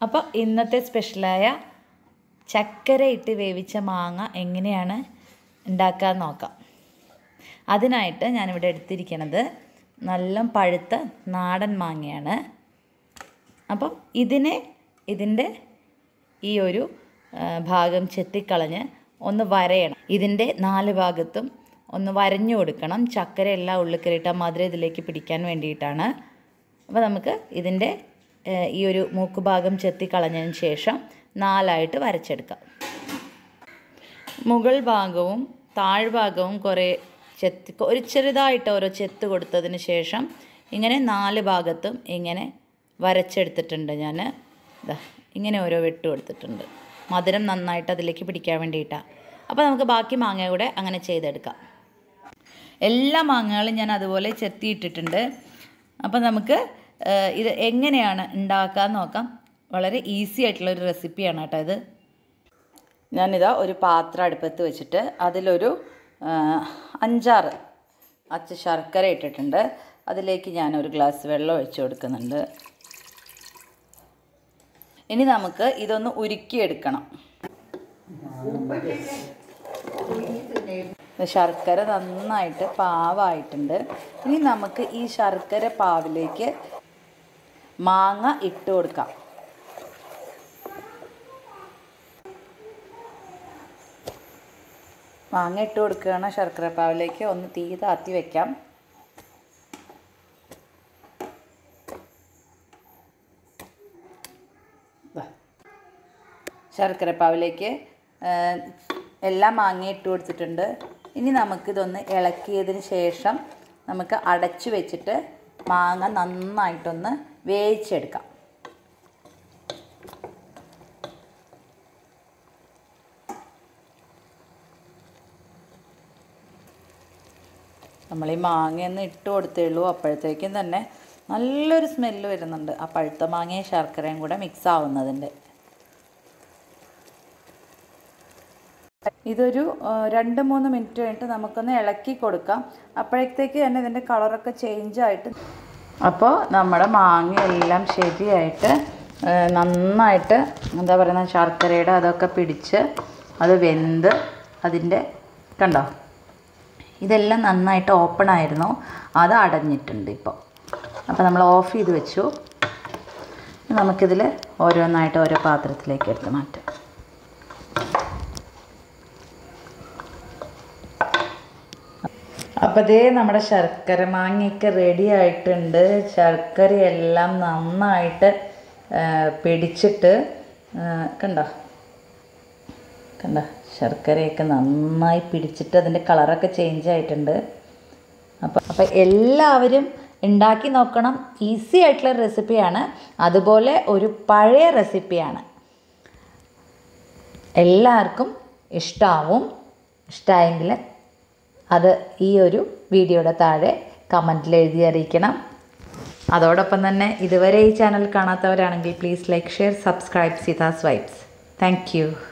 അപ്പോൾ ഇന്നത്തെ സ്പെഷ്യലായ ചക്കര ഇട്ട് വേവിച്ച മാങ്ങ എങ്ങനെയാണ് ഉണ്ടാക്കാൻ നോക്കാം അതിനായിട്ട് ഞാനിവിടെ എടുത്തിരിക്കുന്നത് നല്ല പഴുത്ത നാടൻ മാങ്ങയാണ് അപ്പം ഇതിനെ ഇതിൻ്റെ ഈ ഒരു ആ, ഭാഗം ചെത്തിക്കളഞ്ഞ് ഒന്ന് വരയണം ഇതിൻ്റെ നാല് ഭാഗത്തും ഒന്ന് വരഞ്ഞു കൊടുക്കണം ചക്കര എല്ലാം ഉള്ളിൽ കയറിയിട്ട് ആ മധുരം ഇതിലേക്ക് പിടിക്കാൻ വേണ്ടിയിട്ടാണ് അപ്പോൾ നമുക്ക് ഇതിൻ്റെ ആ, ഈ ഒരു മൂക്ക് ഭാഗം ചെത്തിക്കളഞ്ഞതിന് ശേഷം നാലായിട്ട് വരച്ചെടുക്കാം മുകൾ ഭാഗവും താഴ്ഭാഗവും കുറേ ചെത്തി ഒരു ചെറുതായിട്ട് ഓരോ ചെത്ത് കൊടുത്തതിന് ശേഷം ഇങ്ങനെ നാല് ഭാഗത്തും ഇങ്ങനെ വരച്ചെടുത്തിട്ടുണ്ട് ഞാൻ ഇതാ ഇങ്ങനെ ഓരോ വെട്ട് കൊടുത്തിട്ടുണ്ട് മധുരം നന്നായിട്ട് അതിലേക്ക് പിടിക്കാൻ വേണ്ടിയിട്ടാണ് അപ്പോൾ നമുക്ക് ബാക്കി മാങ്ങ കൂടെ അങ്ങനെ ചെയ്തെടുക്കാം എല്ലാ മാങ്ങകളും ഞാൻ അതുപോലെ ചെത്തിയിട്ടിട്ടുണ്ട് അപ്പോൾ നമുക്ക് ആ, ഇത് എങ്ങനെയാണ് ഉണ്ടാക്കാൻ നോക്കാം വളരെ ഈസി ആയിട്ടുള്ള ഒരു റെസിപ്പിയാണ് കേട്ടോ ഇത് ഞാനിതാ ഒരു പാത്രം അടുപ്പത്ത് വെച്ചിട്ട് അതിലൊരു ആ, അഞ്ചാറ് അച്ച ശർക്കര ഇട്ടിട്ടുണ്ട് അതിലേക്ക് ഞാൻ ഒരു ഗ്ലാസ് വെള്ളം ഒഴിച്ചു കൊടുക്കുന്നുണ്ട് ഇനി നമുക്ക് ഇതൊന്ന് ഉരുക്കിയെടുക്കണം ശർക്കര നന്നായിട്ട് പാവായിട്ടുണ്ട് ഇനി നമുക്ക് ഈ ശർക്കര പാവിലേക്ക് മാങ്ങ ഇട്ട് കൊടുക്കാം മാങ്ങ ഇട്ട് കൊടുക്കുകയാണ് ശർക്കര പാവിലേക്ക് ഒന്ന് തീ താത്തി വെക്കാം ദാ. ശർക്കര പാവിലേക്ക് എല്ലാം മാങ്ങ ഇട്ട് കൊടുത്തിട്ടുണ്ട് ഇനി നമുക്കിതൊന്ന് ഇളക്കിയതിന് ശേഷം നമുക്ക് അടച്ചു വെച്ചിട്ട് മാങ്ങ നന്നായിട്ടൊന്ന് വേവിച്ചെടുക്കാം നമ്മൾ ഈ മാങ്ങയൊന്ന് ഇട്ട് കൊടുത്തേ ഉള്ളൂ അപ്പോഴത്തേക്കും തന്നെ നല്ലൊരു സ്മെല്ല് വരുന്നുണ്ട് ആ പഴുത്ത മാങ്ങയും ശർക്കരയും കൂടെ മിക്സ് ആവുന്നതിൻ്റെ ഇതൊരു ആ, രണ്ട് മൂന്ന് മിനിറ്റ് കഴിഞ്ഞിട്ട് നമുക്കൊന്ന് ഇളക്കി കൊടുക്കാം അപ്പോഴത്തേക്ക് തന്നെ ഇതിൻ്റെ കളറൊക്കെ ചേഞ്ച് ആയിട്ട് അപ്പോൾ നമ്മുടെ മാങ്ങയെല്ലാം ശരിയായിട്ട് ആ, നന്നായിട്ട് എന്താ പറയുക ശർക്കരയുടെ അതൊക്കെ പിടിച്ച് അത് വെന്ത് അതിൻ്റെ കണ്ടോ ഇതെല്ലാം നന്നായിട്ട് ഓപ്പൺ ആയിരുന്നു അത് അടഞ്ഞിട്ടുണ്ട് ഇപ്പോൾ അപ്പോൾ നമ്മൾ ഓഫ് ചെയ്ത് വെച്ചു നമുക്കിതിൽ ഓരോന്നായിട്ട് ഓരോ പാത്രത്തിലേക്ക് എടുത്ത് മാറ്റാം അപ്പോൾ ദേ നമ്മുടെ ശർക്കര മാങ്ങയൊക്കെ റെഡി ആയിട്ടുണ്ട് ശർക്കരയെല്ലാം നന്നായിട്ട് ആ, പിടിച്ചിട്ട് ആ, കണ്ടോ കണ്ട ശർക്കരയൊക്കെ നന്നായി പിടിച്ചിട്ട് അതിൻ്റെ കളറൊക്കെ ചേഞ്ച് ആയിട്ടുണ്ട് അപ്പം അപ്പം എല്ലാവരും ഉണ്ടാക്കി നോക്കണം ഈസി ആയിട്ടുള്ള റെസിപ്പിയാണ് അതുപോലെ ഒരു പഴയ റെസിപ്പിയാണ് എല്ലാവർക്കും ഇഷ്ടമാവും ഇഷ്ടമായെങ്കിൽ അത് ഈ ഒരു വീഡിയോയുടെ താഴെ കമൻറ്റിൽ എഴുതി അറിയിക്കണം അതോടൊപ്പം തന്നെ ഇതുവരെ ഈ ചാനൽ കാണാത്തവരാണെങ്കിൽ please like share subscribe Seetha's vibes thank U